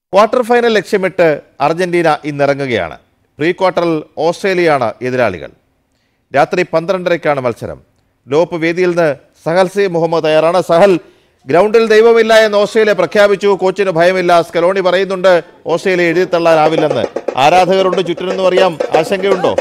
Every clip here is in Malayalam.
ക്വാർട്ടർ ഫൈനൽ ലക്ഷ്യമിട്ട് അർജന്റീന ഇന്നിറങ്ങുകയാണ് പ്രീ ക്വാർട്ടറിൽ ഓസ്ട്രേലിയയാണ് എതിരാളികൾ രാത്രി പന്ത്രണ്ടരയ്ക്കാണ് മത്സരം ലോപ്പ് വേദിയിൽ നിന്ന് സഹൽ സി മുഹമ്മദ് തയ്യാറാണ് സഹൽ ഗ്രൗണ്ടിൽ ദൈവമില്ല എന്ന് ഓസ്ട്രേലിയ പ്രഖ്യാപിച്ചു കോച്ചിന് ഭയമില്ല സ്കലോണി പറയുന്നുണ്ട് ഓസ്ട്രേലിയ എഴുതിത്തള്ളാനാവില്ലെന്ന് ആരാധകരുണ്ട് ചുറ്റിനെന്നും അറിയാം ആശങ്കയുണ്ടോ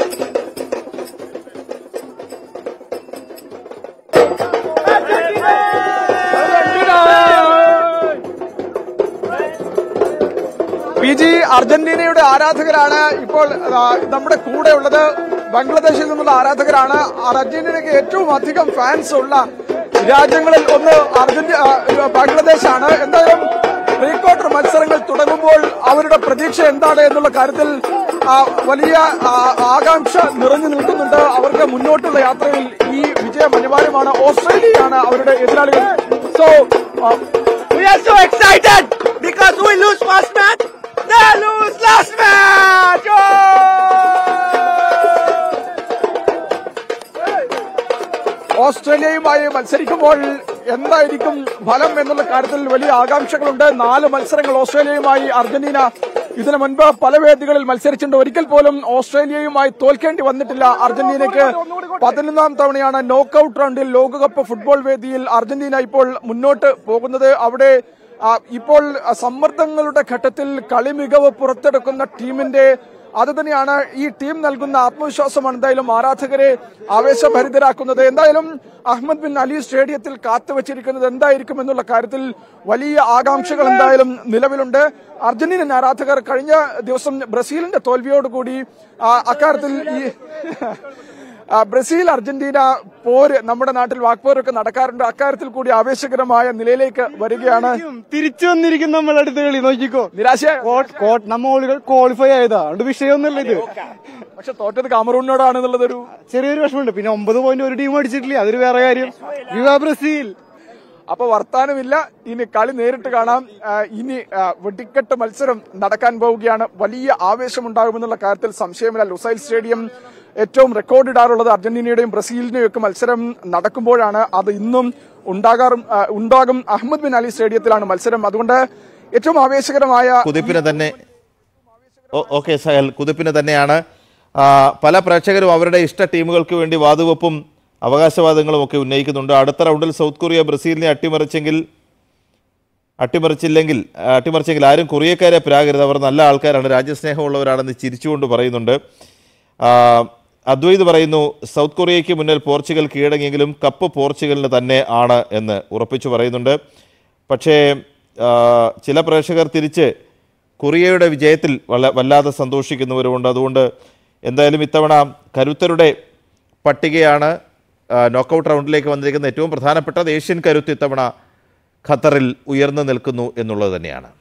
പി ജി അർജന്റീനയുടെ ആരാധകരാണ് ഇപ്പോൾ ആ, നമ്മുടെ കൂടെ ഉള്ളത് ബംഗ്ലാദേശിൽ നിന്നുള്ള ആരാധകരാണ് അർജന്റീനയ്ക്ക് ഏറ്റവും അധികം ഫാൻസ് ഉള്ള രാജ്യങ്ങളിൽ ഒന്ന് അർജന്റീന ബംഗ്ലാദേശാണ് എന്തായാലും പ്രീ ക്വാർട്ടർ മത്സരങ്ങൾ തുടങ്ങുമ്പോൾ അവരുടെ പ്രതീക്ഷ എന്താണ് എന്നുള്ള കാര്യത്തിൽ ആ, വലിയ ആ, ആകാംക്ഷ നിറഞ്ഞു നിൽക്കുന്നുണ്ട് അവർക്ക് മുന്നോട്ടുള്ള യാത്രയിൽ ഈ വിജയം അനിവാര്യമാണ് ഓസ്ട്രേലിയയാണ് അവരുടെ എതിരാളികൾ so We are so excited because we lose first match, they lose last match. ഓസ്ട്രേലിയയുമായി മത്സരിക്കുമ്പോൾ എന്തായിരിക്കും ഫലം എന്നുള്ള കാര്യത്തിൽ വലിയ ആകാംക്ഷകളുണ്ട് നാല് മത്സരങ്ങൾ ഓസ്ട്രേലിയയുമായി അർജന്റീന ഇതിനു മുൻപ് പല വേദികളിൽ മത്സരിച്ചിട്ടുണ്ട് ഒരിക്കൽ പോലും ഓസ്ട്രേലിയയുമായി തോൽക്കേണ്ടി വന്നിട്ടില്ല അർജന്റീനയ്ക്ക് പതിനൊന്നാം തവണയാണ് നോക്കൌട്ട് റൗണ്ടിൽ ലോകകപ്പ് ഫുട്ബോൾ വേദിയിൽ അർജന്റീന ഇപ്പോൾ മുന്നോട്ട് പോകുന്നത് അവിടെ ആ, ഇപ്പോൾ ആ, സമ്മർദ്ദങ്ങളുടെ ഘട്ടത്തിൽ കളി മികവ് പുറത്തെടുക്കുന്ന ടീമിന്റെ അത് തന്നെയാണ് ഈ ടീം നൽകുന്ന ആത്മവിശ്വാസമാണ് എന്തായാലും ആരാധകരെ ആവേശഭരിതരാക്കുന്നത് എന്തായാലും അഹമ്മദ് ബിൻ അലി സ്റ്റേഡിയത്തിൽ കാത്തുവച്ചിരിക്കുന്നത് എന്തായിരിക്കും എന്നുള്ള കാര്യത്തിൽ വലിയ ആകാംക്ഷകൾ എന്തായാലും നിലവിലുണ്ട് അർജന്റീനൻ ആരാധകർ കഴിഞ്ഞ ദിവസം ബ്രസീലിന്റെ തോൽവിയോടുകൂടി ആ, അക്കാര്യത്തിൽ ഈ ആ, ബ്രസീൽ അർജന്റീന പോര് നമ്മുടെ നാട്ടിൽ വാക്പോരൊക്കെ നടക്കാറുണ്ട് അക്കാര്യത്തിൽ കൂടി ആവേശകരമായ നിലയിലേക്ക് വരികയാണ് തിരിച്ചു വന്നിരിക്കും നമ്മൾ അടുത്ത കളി നോക്കിക്കോ നിരാശ നമ്മളുകൾ ക്വാളിഫൈ ആയതാ അതുകൊണ്ട് വിഷയമൊന്നുമില്ല ഇത് പക്ഷെ തോറ്റത് കാമറൂണിനോടാണെന്നുള്ളതൊരു ചെറിയൊരു വിഷമമുണ്ട് പിന്നെ ഒമ്പത് പോയിന്റ് ഒരു ടീം അടിച്ചിട്ടില്ല അതൊരു വേറെ കാര്യം വിവാ ബ്രസീൽ അപ്പൊ വർത്താനമില്ല ഇനി കളി നേരിട്ട് കാണാം ആ, ഇനി ആ, വെടിക്കെട്ട് മത്സരം നടക്കാൻ പോവുകയാണ് വലിയ ആവേശമുണ്ടാകുമെന്നുള്ള കാര്യത്തിൽ സംശയമില്ല ലുസൈൽ സ്റ്റേഡിയം ഏറ്റവും റെക്കോർഡ് ഇടാറുള്ളത് അർജന്റീനയുടെയും ബ്രസീലിന്റെയും ഒക്കെ മത്സരം നടക്കുമ്പോഴാണ് അത് ഇന്നും ഉണ്ടാകാറും ആ, ഉണ്ടാകും അഹമ്മദ് ബിൻ അലി സ്റ്റേഡിയത്തിലാണ് മത്സരം അതുകൊണ്ട് ഏറ്റവും ആവേശകരമായ കുതിപ്പിന് തന്നെ ഓ- ഓക്കെ സഹൽ കുതിപ്പിന് തന്നെയാണ് ആ, പല പ്രേക്ഷകരും അവരുടെ ഇഷ്ട ടീമുകൾക്ക് വേണ്ടി വാതുവെപ്പും അവകാശവാദങ്ങളും ഒക്കെ ഉന്നയിക്കുന്നുണ്ട് അടുത്ത റൗണ്ടിൽ സൗത്ത് കൊറിയ ബ്രസീലിനെ അട്ടിമറിച്ചെങ്കിൽ അട്ടിമറിച്ചില്ലെങ്കിൽ ആ, അട്ടിമറിച്ചെങ്കിൽ ആരും കൊറിയക്കാരെ പ്രാകരുത് അവർ നല്ല ആൾക്കാരാണ് രാജ്യസ്നേഹമുള്ളവരാണെന്ന് ചിരിച്ചുകൊണ്ട് പറയുന്നുണ്ട് ആ, അദ്വൈത് പറയുന്നു സൗത്ത് കൊറിയയ്ക്ക് മുന്നിൽ പോർച്ചുഗൽ കീഴടങ്ങിയെങ്കിലും കപ്പ് പോർച്ചുഗലിന് തന്നെ ആണ് എന്ന് ഉറപ്പിച്ചു പറയുന്നുണ്ട് പക്ഷേ ആ, ചില പ്രേക്ഷകർ തിരിച്ച് കൊറിയയുടെ വിജയത്തിൽ വല്ല വല്ലാതെ സന്തോഷിക്കുന്നവരുമുണ്ട് അതുകൊണ്ട് എന്തായാലും ഇത്തവണ കരുത്തരുടെ പട്ടികയാണ് നോക്കൗട്ട് റൗണ്ടിലേക്ക് വന്നിരിക്കുന്ന ഏറ്റവും പ്രധാനപ്പെട്ടത് ഏഷ്യൻ കരുത്ത് ഇത്തവണ ഖത്തറിൽ ഉയർന്നു നിൽക്കുന്നു എന്നുള്ളത് തന്നെയാണ്